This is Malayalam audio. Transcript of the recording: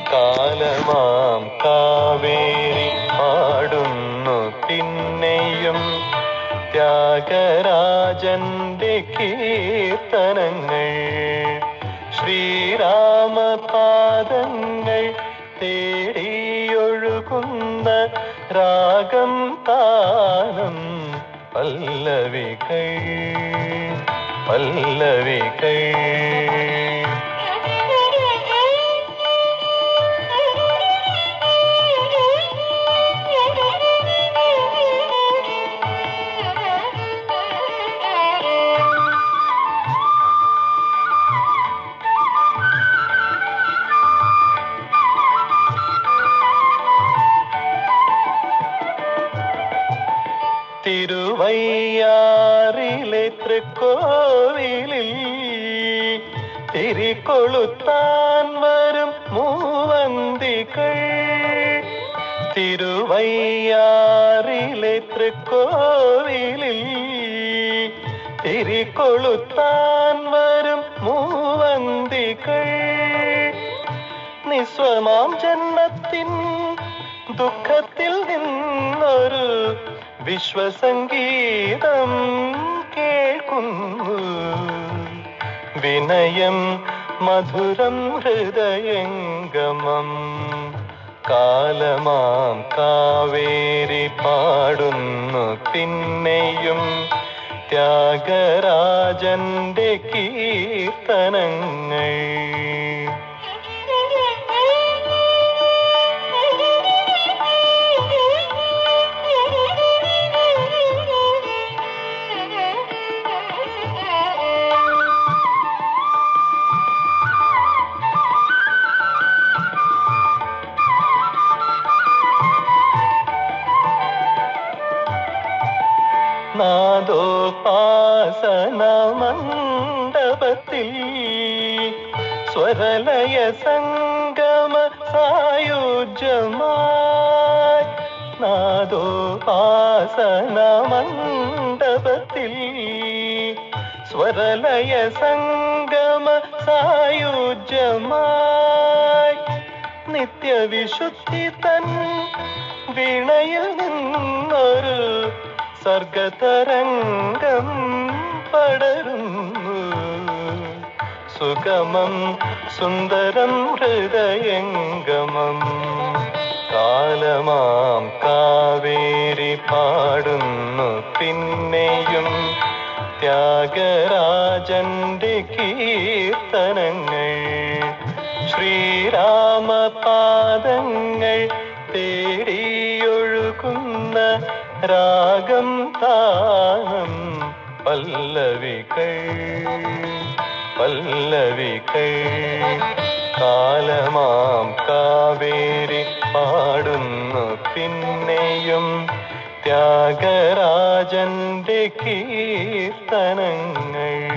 കാലമാം കാവേരി പാടുന്നു പിന്നെയും ത്യാഗരാജന്റെ കീർത്തനങ്ങൾ ശ്രീരാമപാദങ്ങൾ തേടിയൊഴുകുന്ന രാഗം താനം പല്ലവികൾ പല്ലവികൾ തിരുവയ്യാറിലെ തൃക്കോവിലിൽ തിരികൊളുത്താൻ വരും മൂവന്തികൾ തിരുവയ്യാറിലെ തൃക്കോവിലിൽ തിരികൊളുത്താൻ വരും മൂവന്തികൾ നിസ്വമാം ജന്മത്തിൻ ദുഃഖത്തിൽ നിന്നൊരു വിശ്വസംഗീതം കേൾക്കുന്നു വിനയം മധുരം ഹൃദയംഗമം കാലമാം കാവേരി പാടുന്നു പിന്നെയും ത്യാഗരാജന്റെ കീർത്തനങ്ങൾ നാദോപാസന മണ്ഡപത്തിൽ സ്വരലയ സംഗമ സായുജ്യമായി നാദോപാസന മണ്ഡപത്തിൽ സ്വരലയ സംഗമ സായുജ്യമായി നിത്യവിശുദ്ധി തൻ വീണയിൽ നിന്നൊരു സർഗതരംഗം പടരുന്നു സുഗമം സുന്ദരം ഹൃദയംഗമം കാലമാം കാവേരി പാടുന്നു പിന്നെയും ത്യാഗരാജന്റെ കീർത്തനങ്ങൾ ശ്രീരാമപാദങ്ങൾ തേടിയൊഴുകുന്ന രാഗം താനം പല്ലവികൾ പല്ലവികൾ കാലമാം കാവേരി പാടുന്നു പിന്നെയും ത്യാഗരാജന്റെ കീർത്തനങ്ങൾ